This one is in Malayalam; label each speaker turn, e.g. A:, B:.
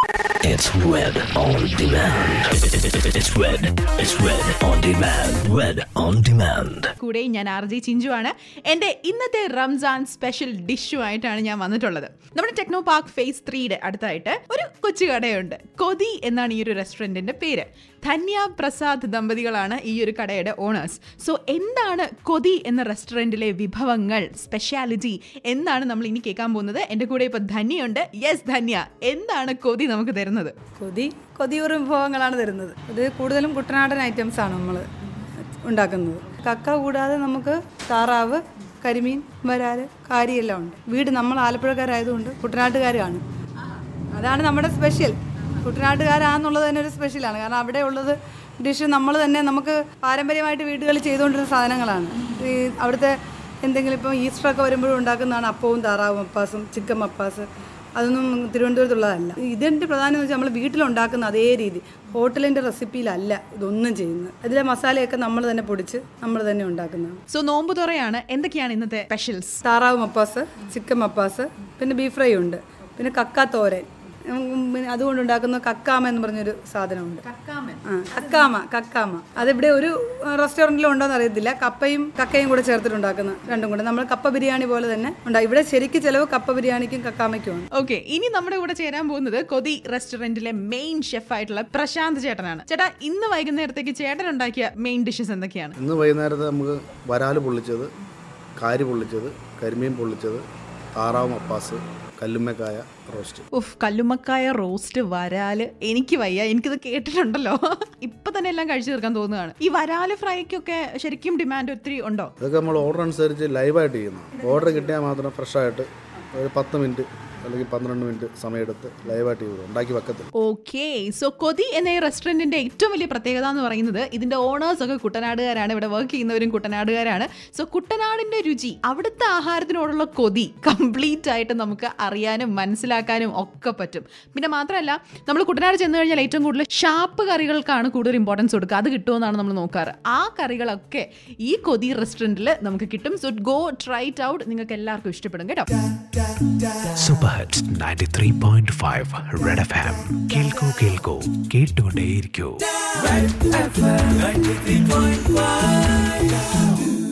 A: It's Red on Demand. It's Red. It's Red on Demand. Red on Demand.
B: കൂടെ ഞാൻ ആർ ജി ചിഞ്ചു ആണ് എൻ്റെ ഇന്നത്തെ റംസാൻ സ്പെഷ്യൽ ഡിഷുമായിട്ടാണ് ഞാൻ വന്നിട്ടുള്ളത് നമ്മുടെ ടെക്നോ പാർക്ക് ഫേസ് ത്രീയുടെ അടുത്തായിട്ട് ഒരു കൊച്ചു കടയുണ്ട് കൊതി എന്നാണ് ഈ ഒരു റെസ്റ്റോറൻറ്റിന്റെ പേര് ധന്യ പ്രസാദ് ദമ്പതികളാണ് ഈ ഒരു കടയുടെ ഓണേഴ്സ് സോ എന്താണ് കൊതി എന്ന റെസ്റ്റോറൻറ്റിലെ വിഭവങ്ങൾ സ്പെഷ്യാലിറ്റി എന്നാണ് നമ്മൾ ഇനി കേൾക്കാൻ പോകുന്നത് എൻ്റെ കൂടെ ഇപ്പോൾ ധന്യയുണ്ട് യെസ് ധന്യ എന്താണ് കൊതി നമുക്ക് തരുന്നത്
C: കൊതി കൊതിയൂറ് വിഭവങ്ങളാണ് തരുന്നത് ഇത് കൂടുതലും കുട്ടനാടൻ ഐറ്റംസ് ആണ് നമ്മൾ ഉണ്ടാക്കുന്നത് കക്ക കൂടാതെ നമുക്ക് താറാവ് കരിമീൻ വരാല് കാരിയെല്ലാം ഉണ്ട് വീട് നമ്മൾ ആലപ്പുഴക്കാരായതുകൊണ്ട് കുട്ടനാട്ടുകാരാണ് അതാണ് നമ്മുടെ സ്പെഷ്യൽ കുട്ടനാട്ടുകാരാന്നുള്ളത് തന്നെ ഒരു സ്പെഷ്യലാണ് കാരണം അവിടെ ഉള്ളത് ഡിഷ് നമ്മൾ തന്നെ നമുക്ക് പാരമ്പര്യമായിട്ട് വീടുകളിൽ ചെയ്തുകൊണ്ടിരുന്ന സാധനങ്ങളാണ് ഈ അവിടുത്തെ എന്തെങ്കിലും ഇപ്പോൾ ഈസ്റ്ററൊക്കെ വരുമ്പോഴും ഉണ്ടാക്കുന്നതാണ് അപ്പവും താറാവും അപ്പാസും ചിക്കൻ അപ്പാസ് അതൊന്നും തിരുവനന്തപുരത്തുള്ളതല്ല ഇതിൻ്റെ പ്രധാനം എന്ന് വെച്ചാൽ നമ്മൾ വീട്ടിലുണ്ടാക്കുന്ന അതേ രീതി ഹോട്ടലിൻ്റെ റെസിപ്പിയിലല്ല ഇതൊന്നും ചെയ്യുന്നത് അതിലെ മസാലയൊക്കെ നമ്മൾ തന്നെ പൊടിച്ച് നമ്മൾ തന്നെ ഉണ്ടാക്കുന്നതാണ്
B: സോ നോമ്പ് തുറയാണ് എന്തൊക്കെയാണ് ഇന്നത്തെ സ്പെഷ്യൽസ്
C: താറാവ് മപ്പാസ് ചിക്കൻ മപ്പാസ് പിന്നെ ബീഫ് ഫ്രൈ ഉണ്ട് പിന്നെ കക്ക തോരൻ ഉം, പിന്നെ അതുകൊണ്ട് ഉണ്ടാക്കുന്ന കക്കാമ എന്ന് പറഞ്ഞൊരു സാധനമുണ്ട് ആ കക്കാമ കക്കാമ അതിവിടെ ഒരു റെസ്റ്റോറൻറ്റിലും ഉണ്ടോന്ന് അറിയത്തില്ല കപ്പയും കക്കയും കൂടെ ചേർത്തിട്ടുണ്ടാക്കുന്ന രണ്ടും കൂടെ നമ്മൾ കപ്പ ബിരിയാണി പോലെ തന്നെ ഉണ്ടാകും ഇവിടെ ശരിക്കും ചിലവ് കപ്പ ബിരിയാണിക്കും കക്കാമയ്ക്കുമാണ്
B: ഓക്കെ ഇനി നമ്മുടെ കൂടെ ചേരാൻ പോകുന്നത് കൊതി റെസ്റ്റോറന്റിലെ മെയിൻ ഷെഫ് ആയിട്ടുള്ള പ്രശാന്ത് ചേട്ടനാണ് ചേട്ടാ ഇന്ന് വൈകുന്നേരത്തേക്ക് ചേട്ടൻ ഉണ്ടാക്കിയ മെയിൻ ഡിഷസ് എന്തൊക്കെയാണ്
D: ഇന്ന് വൈകുന്നേരത്ത് നമുക്ക് വരാല് പൊള്ളിച്ചത് കാരി പൊള്ളിച്ചത് കരിമീൻ പൊള്ളിച്ചത് താറാവ് മപ്പാസ് കല്ലുമ്മക്കായ റോസ്റ്റ്
B: ഉഫ് കല്ലുമ്മക്കായ റോസ്റ്റ് വരാല് എനിക്ക് വയ്യ എനിക്കിത് കേട്ടിട്ടുണ്ടല്ലോ ഇപ്പൊ തന്നെ എല്ലാം കഴിച്ചു തീർക്കാൻ തോന്നുകയാണ് ഈ വരാല് ഫ്രൈക്കൊക്കെ ശരിക്കും ഡിമാൻഡ് ഒത്തിരി ഉണ്ടോ
D: ഇതൊക്കെ നമ്മൾ ഓർഡർ അനുസരിച്ച് ലൈവായിട്ട് ചെയ്യുന്നു ഓർഡർ കിട്ടിയാൽ മാത്രം ഫ്രഷായിട്ട് ഒരു പത്ത് മിനിറ്റ് അല്ലെങ്കിൽ പന്ത്രണ്ട് മിനിറ്റ് സമയമെടുത്ത് ലൈവായിട്ട് ചെയ്തു ഉണ്ടാക്കി വെക്കത്തില്ല
B: ഓക്കെ സോ കൊതി എന്ന ഈ റെസ്റ്റോറൻറ്റിന്റെ ഏറ്റവും വലിയ പ്രത്യേകത എന്ന് പറയുന്നത് ഇതിന്റെ ഓണേഴ്സ് ഒക്കെ കുട്ടനാടുകാരാണ് ഇവിടെ വർക്ക് ചെയ്യുന്നവരും കുട്ടനാടുകാരാണ് സോ കുട്ടനാടിന്റെ രുചി അവിടുത്തെ ആഹാരത്തിനോടുള്ള കൊതി കംപ്ലീറ്റ് ആയിട്ട് നമുക്ക് അറിയാനും മനസ്സിലാക്കാനും ഒക്കെ പറ്റും പിന്നെ മാത്രമല്ല നമ്മൾ കുട്ടനാട് ചെന്ന് കഴിഞ്ഞാൽ ഏറ്റവും കൂടുതൽ ഷാപ്പ് കറികൾക്കാണ് കൂടുതൽ ഇമ്പോർട്ടൻസ് കൊടുക്കുക അത് കിട്ടുമെന്നാണ് നമ്മൾ നോക്കാറ് ആ കറികളൊക്കെ ഈ കൊതി റെസ്റ്റോറൻറ്റിൽ നമുക്ക് കിട്ടും so go try it out നിങ്ങൾക്ക് എല്ലാവർക്കും ഇഷ്ടപ്പെടും കേട്ടോ
E: super hits 93.5 red F M കേൾക്കൂ കേൾക്കൂ കേട്ടുകൊണ്ടേയിരിക്കൂ